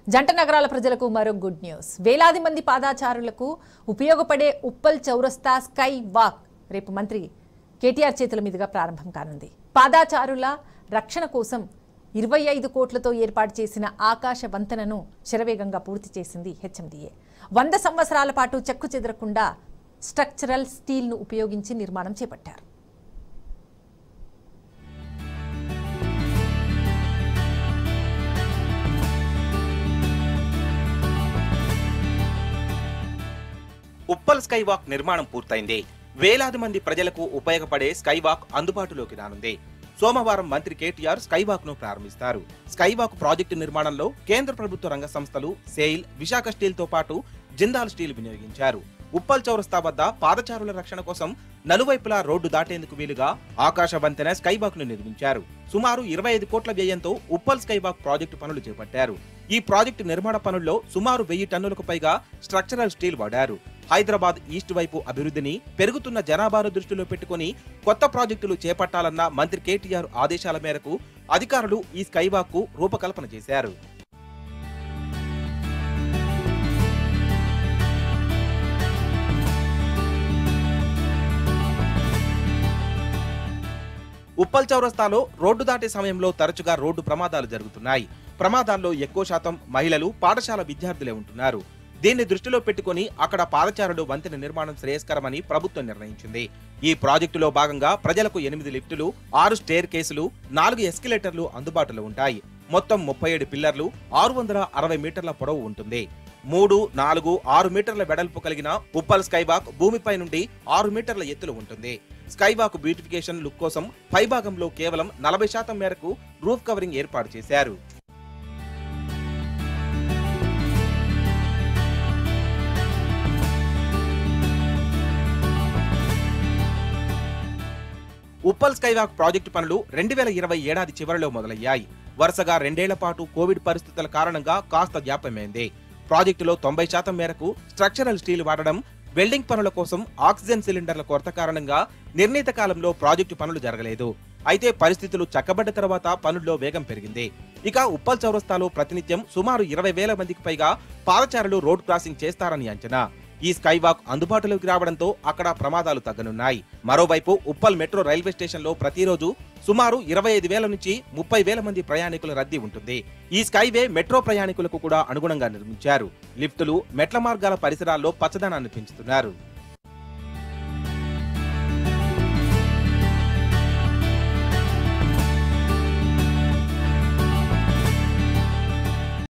జంట నగరాల ప్రజలకు మరో గుడ్ న్యూస్ వేలాది మంది పాదాచారులకు ఉపయోగపడే ఉప్పల్ చౌరస్తా స్కై వాక్ రేపు మంత్రి కేటీఆర్ చేతుల మీదుగా ప్రారంభం కానుంది పాదాచారుల రక్షణ కోసం ఇరవై ఐదు కోట్లతో ఏర్పాటు చేసిన ఆకాశ వంతెనను శరవేగంగా పూర్తి చేసింది హెచ్ఎండిఏ వంద సంవత్సరాల పాటు చెక్కు చెదరకుండా స్ట్రక్చరల్ స్టీల్ను ఉపయోగించి నిర్మాణం చేపట్టారు ఉప్పల్ స్కై వాక్ నిర్మాణం పూర్తయింది వేలాది మంది ప్రజలకు ఉపయోగపడే స్కై వాక్ అందుబాటులోకి రానుంది సోమవారం మంత్రి కేటీఆర్ స్కై వాక్ ను ప్రారంభిస్తారు స్కై వాక్ ప్రాజెక్టు నిర్మాణంలో కేంద్ర ప్రభుత్వ రంగ సంస్థలు సెయిల్ విశాఖ స్టీల్ తో పాటు జిందాల్ స్టీల్ వినియోగించారు ఉప్పల్ చౌరస్తా వద్ద పాదచారుల రక్షణ కోసం నలువైపులా రోడ్డు దాటేందుకు వీలుగా ఆకాశ వంతెన స్కై వాక్ ను నిర్మించారు సుమారు ఇరవై ఐదు కోట్ల వ్యయంతో ఉప్పల్ స్కై వాక్ ప్రాజెక్టు పనులు చేపట్టారు ఈ ప్రాజెక్టు నిర్మాణ పనుల్లో సుమారు వెయ్యి టన్నులకు పైగా స్ట్రక్చరల్ స్టీల్ వాడారు హైదరాబాద్ ఈస్ట్ వైపు అభివృద్ధిని పెరుగుతున్న జనాభాను దృష్టిలో పెట్టుకుని కొత్త ప్రాజెక్టులు చేపట్టాలన్న మంత్రి కేటీఆర్ ఆదేశాల మేరకు అధికారులు ఈ స్కైవాక్ కు రూపకల్పన చేశారు ఉప్పల్ చౌరస్తాలో రోడ్డు దాటే సమయంలో తరచుగా రోడ్డు ప్రమాదాలు జరుగుతున్నాయి ప్రమాదాల్లో ఎక్కువ శాతం మహిళలు పాఠశాల విద్యార్థులే ఉంటున్నారు దీన్ని దృష్టిలో పెట్టుకుని అక్కడ పాదచారులు వంతెన నిర్మాణం శ్రేయస్కరమని ప్రభుత్వం నిర్ణయించింది ఈ ప్రాజెక్టులో భాగంగా ప్రజలకు ఎనిమిది లిఫ్టులు ఆరు స్టేర్ కేసులు నాలుగు ఎస్కిలేటర్లు అందుబాటులో ఉంటాయి మొత్తం ముప్పై ఏడు పిల్లర్లు ఆరు వందల అరవై మీటర్ల పొడవు ఉంటుంది మూడు నాలుగు ఆరు మీటర్ల వెడల్పు కలిగిన ఉప్పల్ స్కైవాక్ భూమిపై నుండి ఆరు మీటర్ల ఎత్తులో ఉంటుంది స్కైవాక్ బ్యూటిఫికేషన్ లుక్ కోసం పైభాగంలో కేవలం నలభై శాతం మేరకు రూఫ్ కవరింగ్ ఏర్పాటు చేశారు ఉప్పల్ స్కైవాక్ ప్రాజెక్టు పనులు రెండు వేల ఇరవై ఏడాది చివరిలో మొదలయ్యాయి వరుసగా రెండేళ్ల పాటు కోవిడ్ పరిస్థితుల కారణంగా కాస్త జాప్యమైంది ప్రాజెక్టులో తొంభై శాతం మేరకు స్ట్రక్చరల్ స్టీల్ వాడడం వెల్డింగ్ పనుల కోసం ఆక్సిజన్ సిలిండర్ల కొరత కారణంగా నిర్ణీత కాలంలో ప్రాజెక్టు పనులు జరగలేదు అయితే పరిస్థితులు చక్కబడ్డ తర్వాత పనుల్లో వేగం పెరిగింది ఇక ఉప్పల్ చౌరస్తాలో ప్రతినిత్యం సుమారు ఇరవై వేల మందికి పైగా పాదచారులు రోడ్ క్రాసింగ్ చేస్తారని అంచనా ఈ స్కై వాక్ అందుబాటులోకి రావడంతో అక్కడ ప్రమాదాలు తగ్గనున్నాయి మరోవైపు ఉప్పల్ మెట్రో రైల్వే స్టేషన్ లో ప్రతిరోజు సుమారు ఇరవై ఐదు వేల నుంచి ముప్పై వేల మంది ప్రయాణికుల రద్దీ ఉంటుంది ఈ స్కైవే మెట్రో ప్రయాణికులకు కూడా అనుగుణంగా నిర్మించారు లిఫ్టులు మెట్ల మార్గాల పరిసరాల్లో పచ్చదనాన్ని పెంచుతున్నారు